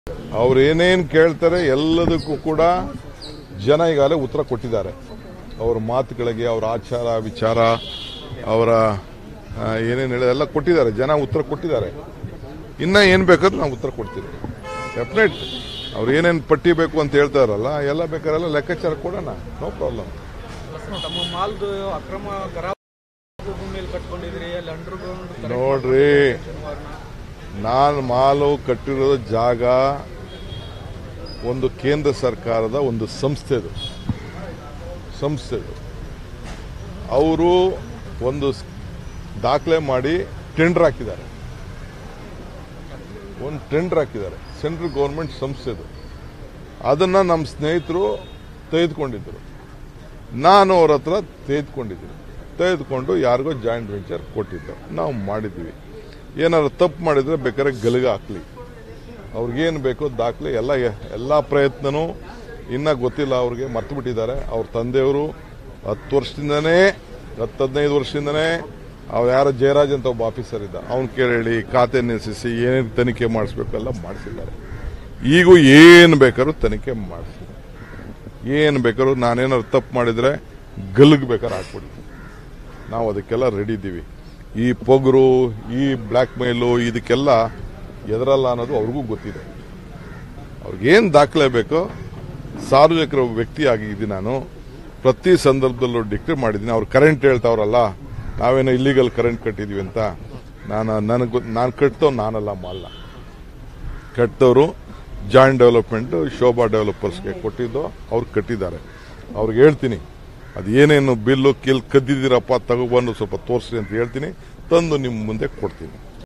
ಅವ್ರು ಏನೇನು ಕೇಳ್ತಾರೆ ಎಲ್ಲದಕ್ಕೂ ಕೂಡ ಜನ ಈಗಾಗಲೇ ಉತ್ತರ ಕೊಟ್ಟಿದ್ದಾರೆ ಅವ್ರ ಮಾತುಗಳಿಗೆ ಅವರ ಆಚಾರ ವಿಚಾರ ಅವರ ಆ, ಏನೇನು ಹೇಳಿದ ಎಲ್ಲ ಕೊಟ್ಟಿದ್ದಾರೆ ಜನ ಉತ್ತರ ಕೊಟ್ಟಿದ್ದಾರೆ ಇನ್ನ ಏನು ಬೇಕಾದ್ರೂ ನಾವು ಉತ್ತರ ಕೊಡ್ತೀವಿ ಡೆಫಿನೆಟ್ ಅವ್ರು ಏನೇನು ಪಟ್ಟಿ ಬೇಕು ಅಂತ ಹೇಳ್ತಾರಲ್ಲ ಎಲ್ಲ ಬೇಕಾರೆಲ್ಲ ಲೆಕ್ಕಾಚಾರ ಕೊಡೋಣ ನೋ ಪ್ರಾಬ್ಲಮ್ ತಮ್ಮ ಮಾಲ್ದು ಅಕ್ರಮ ಕರಾಬ್ ಭೂಮಿಯಲ್ಲಿ ಕಟ್ಕೊಂಡಿದ್ರಿ ಅಲ್ಲಿ ಅಂಡರ್ ಗ್ರೌಂಡ್ ನೋಡ್ರಿ ನಾನು ಮಾಲು ಕಟ್ಟಿರೋ ಜಾಗ ಒಂದು ಕೇಂದ್ರ ಸರ್ಕಾರದ ಒಂದು ಸಂಸ್ಥೆದು ಸಂಸ್ಥೆದು ಅವರು ಒಂದು ಸ್- ದಾಖಲೆ ಮಾಡಿ ಟೆಂಡರ್ ಹಾಕಿದ್ದಾರೆ ಒಂದು ಟೆಂಡರ್ ಹಾಕಿದ್ದಾರೆ ಸೆಂಟ್ರಲ್ ಗೌರ್ಮೆಂಟ್ ಸಂಸ್ಥೆದು ಅದನ್ನ ನಮ್ಮ ಸ್ನೇಹಿತರು ತೆಗೆದುಕೊಂಡಿದ್ದರು ನಾನು ಅವ್ರ ಹತ್ರ ತೆಗೆದುಕೊಂಡಿದ್ದೀನಿ ತೆಗೆದುಕೊಂಡು ಯಾರಿಗೋ ಜಾಯಿಂಟ್ ವೆಂಚರ್ ಕೊಟ್ಟಿದ್ದು ನಾವು ಮಾಡಿದ್ವಿ ಏನಾದ್ರು ತಪ್ಪು ಮಾಡಿದ್ರೆ ಬೇಕಾದ್ರೆ ಗಲಿಗೆ ಹಾಕ್ಲಿ ಅವ್ರಿಗೇನು ಬೇಕೋ ದಾಖಲೆ ಎಲ್ಲ ಎಲ್ಲ ಪ್ರಯತ್ನನೂ ಇನ್ನ ಗೊತ್ತಿಲ್ಲ ಅವ್ರಿಗೆ ಮರ್ತು ಬಿಟ್ಟಿದ್ದಾರೆ ಅವ್ರ ತಂದೆಯವರು ಹತ್ತು ವರ್ಷದಿಂದನೇ ಹತ್ತು ಹದಿನೈದು ವರ್ಷದಿಂದನೇ ಅವ್ರು ಯಾರೋ ಜಯರಾಜ್ ಅಂತ ಒಬ್ಬ ಆಫೀಸರ್ ಇದ್ದ ಅವ್ನು ಕೇಳಿ ಖಾತೆ ನಿಲ್ಲಿಸಿ ಏನೇನು ತನಿಖೆ ಮಾಡಿಸ್ಬೇಕು ಎಲ್ಲ ಮಾಡಿಸಿದ್ದಾರೆ ಈಗೂ ಏನು ಬೇಕಾದ್ರೂ ತನಿಖೆ ಮಾಡಿಸಿ ಏನು ಬೇಕಾದ್ರೂ ನಾನೇನಾದ್ರು ತಪ್ಪು ಮಾಡಿದ್ರೆ ಗಲ್ಗ್ ಬೇಕಾದ್ರೆ ಹಾಕ್ಬಿಡ್ತೀನಿ ನಾವು ಅದಕ್ಕೆಲ್ಲ ರೆಡಿ ಇದ್ದೀವಿ ಈ ಪೊಗರು ಈ ಬ್ಲ್ಯಾಕ್ ಮೇಲು ಇದಕ್ಕೆಲ್ಲ ಎದರಲ್ಲ ಅನ್ನೋದು ಅವ್ರಿಗೂ ಗೊತ್ತಿದೆ ಅವ್ರಿಗೇನು ದಾಖಲೆ ಬೇಕೋ ಸಾರ್ವಜನಿಕರ ವ್ಯಕ್ತಿ ಆಗಿದ್ದೀನಿ ನಾನು ಪ್ರತಿ ಸಂದರ್ಭದಲ್ಲೂ ಡಿಕ್ಲೇರ್ ಮಾಡಿದ್ದೀನಿ ಅವ್ರು ಕರೆಂಟ್ ಹೇಳ್ತಾವ್ರಲ್ಲ ನಾವೇನೋ ಇಲ್ಲಿಗಲ್ ಕರೆಂಟ್ ಕಟ್ಟಿದೀವಿ ಅಂತ ನಾನು ನನಗೆ ನಾನು ಕಟ್ತವ್ ನಾನಲ್ಲ ಮಾಲ್ಲ ಕಟ್ಟಿದವರು ಜಾಯಿಂಟ್ ಡೆವಲಪ್ಮೆಂಟ್ ಶೋಭಾ ಡೆವಲಪರ್ಸ್ಗೆ ಕೊಟ್ಟಿದ್ದು ಅವ್ರು ಕಟ್ಟಿದ್ದಾರೆ ಅವ್ರಿಗೆ ಹೇಳ್ತೀನಿ ಅದು ಏನೇನು ಬಿಲ್ಲು ಕಿಲ್ ಕದ್ದಿದ್ದೀರಪ್ಪ ತಗೊಬಂದು ಸ್ವಲ್ಪ ತೋರಿಸ್ರಿ ಅಂತ ಹೇಳ್ತೀನಿ ತಂದು ನಿಮ್ಮ ಮುಂದೆ ಕೊಡ್ತೀನಿ